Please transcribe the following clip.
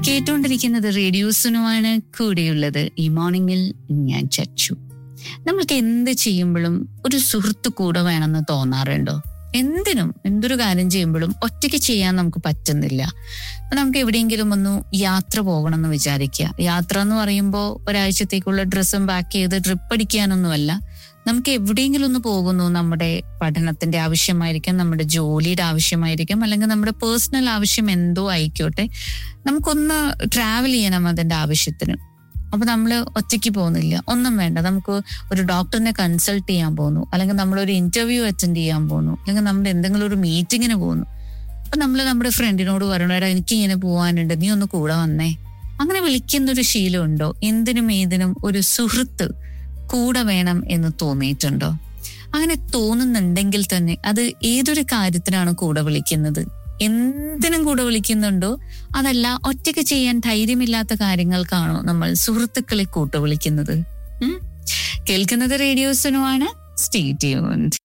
കേട്ടുകൊണ്ടിരിക്കുന്നത് റേഡിയോസിനുമാണ് കൂടെയുള്ളത് ഈ മോർണിംഗിൽ ഞാൻ ചച്ചു നമ്മൾക്ക് എന്ത് ചെയ്യുമ്പോഴും ഒരു സുഹൃത്ത് കൂടെ വേണമെന്ന് തോന്നാറുണ്ടോ എന്തിനും എന്തൊരു കാര്യം ചെയ്യുമ്പോഴും ഒറ്റയ്ക്ക് ചെയ്യാൻ നമുക്ക് പറ്റുന്നില്ല അപ്പൊ നമുക്ക് എവിടെയെങ്കിലും ഒന്ന് യാത്ര പോകണം എന്ന് വിചാരിക്കുക യാത്ര എന്ന് പറയുമ്പോൾ ഒരാഴ്ചത്തേക്കുള്ള ഡ്രസ്സും പാക്ക് ചെയ്ത് ട്രിപ്പ് അടിക്കാനൊന്നുമല്ല നമുക്ക് എവിടെയെങ്കിലും ഒന്ന് പോകുന്നു നമ്മുടെ പഠനത്തിന്റെ ആവശ്യമായിരിക്കാം നമ്മുടെ ജോലിയുടെ ആവശ്യമായിരിക്കാം അല്ലെങ്കിൽ നമ്മുടെ പേഴ്സണൽ ആവശ്യം എന്തോ ആയിക്കോട്ടെ നമുക്കൊന്ന് ട്രാവൽ ചെയ്യണം അതിന്റെ ആവശ്യത്തിന് അപ്പൊ നമ്മൾ ഒറ്റയ്ക്ക് പോകുന്നില്ല ഒന്നും വേണ്ട നമുക്ക് ഒരു ഡോക്ടറിനെ കൺസൾട്ട് ചെയ്യാൻ പോകുന്നു അല്ലെങ്കിൽ നമ്മളൊരു ഇന്റർവ്യൂ അറ്റൻഡ് ചെയ്യാൻ പോകുന്നു അല്ലെങ്കിൽ നമ്മുടെ എന്തെങ്കിലും ഒരു മീറ്റിങ്ങിന് പോകുന്നു അപ്പൊ നമ്മൾ നമ്മുടെ ഫ്രണ്ടിനോട് പറയണോ എടാ എനിക്ക് ഇങ്ങനെ പോകാനുണ്ട് നീ ഒന്ന് കൂടെ വന്നേ അങ്ങനെ വിളിക്കുന്ന ഒരു ശീലമുണ്ടോ എന്തിനും ഏതിനും ഒരു സുഹൃത്ത് കൂടെ വേണം എന്ന് തോന്നിയിട്ടുണ്ടോ അങ്ങനെ തോന്നുന്നുണ്ടെങ്കിൽ തന്നെ അത് ഏതൊരു കാര്യത്തിനാണ് കൂടെ വിളിക്കുന്നത് എന്തിനും കൂടെ വിളിക്കുന്നുണ്ടോ അതല്ല ഒറ്റയ്ക്ക് ചെയ്യാൻ ധൈര്യമില്ലാത്ത കാര്യങ്ങൾക്കാണോ നമ്മൾ സുഹൃത്തുക്കളെ കൂട്ടു വിളിക്കുന്നത് ഉം? കേൾക്കുന്നത് റേഡിയോസിനുമാണ് സ്റ്റേ ട്യൂൺഡ്